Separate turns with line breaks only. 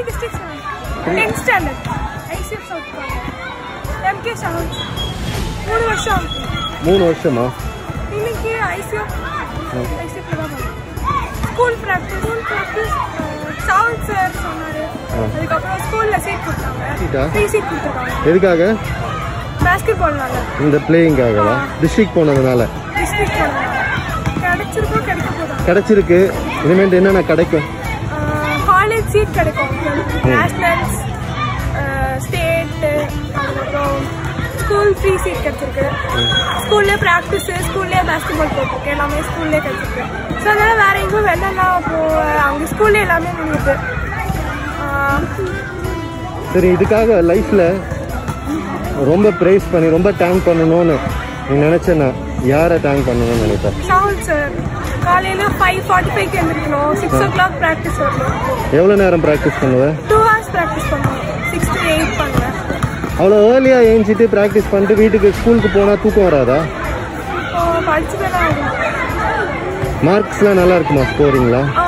District tenth standard ICF south MK seven மூணு வருஷம் ஆகுது
மூணு வருஷமா
இன்னைக்கு ஐசிஎஃப் ஐசிஎஃப்ல தான் பண்ணேன் school practice school practice Saul sir சொன்னாரு அதுக்கப்புறம் ஸ்கூல்ல சீட் கொடுத்தாங்க
சீட்டா?
ஃப்ரீ சீட் கொடுத்துருக்காங்க
எதுக்காக
பேஸ்கெட் பால்னால
இந்த பிளேயிங்காகவா டிஸ்ட்ரிக்ட் போனதுனால
டிஸ்ட்ரிக்ட் போனாங்க கிடைச்சிருக்கோ கிடைக்க போதாங்க
கிடைச்சிருக்கு இனிமேல் என்னென்ன கிடைக்கும்
காலேஜ் சீட் கிடைக்கும் நேஷ்னல்ஸ் ஸ்டேட்டு அதுக்கப்புறம் ஸ்கூல் ஃப்ரீ சீட் கிடைச்சிருக்கு ஸ்கூல்லே ப்ராக்டிஸு ஸ்கூல்லே பேஸ்கெட் பால் போட்டிருக்கு எல்லாமே ஸ்கூல்லே கிடைச்சிருக்கு ஸோ அதனால் வேற எங்கேயும் வெளிலலாம் போ அங்கே ஸ்கூல்லே எல்லாமே முடியுது
சரி இதுக்காக லைஃப்ல ரொம்ப ப்ரைஸ் பண்ணி ரொம்ப டேங்க் பண்ணணும்னு நீ நினைச்சேன்னா யாரை டேங்க் பண்ணணும்னு நினைப்ப
ஷாவுல் சார் காலையில் ஃபைவ் ஃபார்ட்டி ஃபைவ்க்கு எழுந்திருக்கணும் சிக்ஸ் ஓ கிளாக் ப்ராக்டிஸ் வரணும்
எவ்வளோ நேரம் ப்ராக்டிஸ் பண்ணுவ
டூ ஹவர்ஸ் ப்ராக்டிஸ் பண்ணுவோம் சிக்ஸ் டு எயிட் பண்ணுவேன்
அவ்வளோ ஏர்லியாக ஏஞ்சிட்டு ப்ராக்டிஸ் பண்ணிட்டு வீட்டுக்கு ஸ்கூலுக்கு போனால் தூக்கம் வராதா
இப்போ படிச்சுட்டு தான் ஆகணும்
மார்க்ஸ்லாம் நல்லா இருக்குமா ஸ்கோரிங்லாம்
ஆ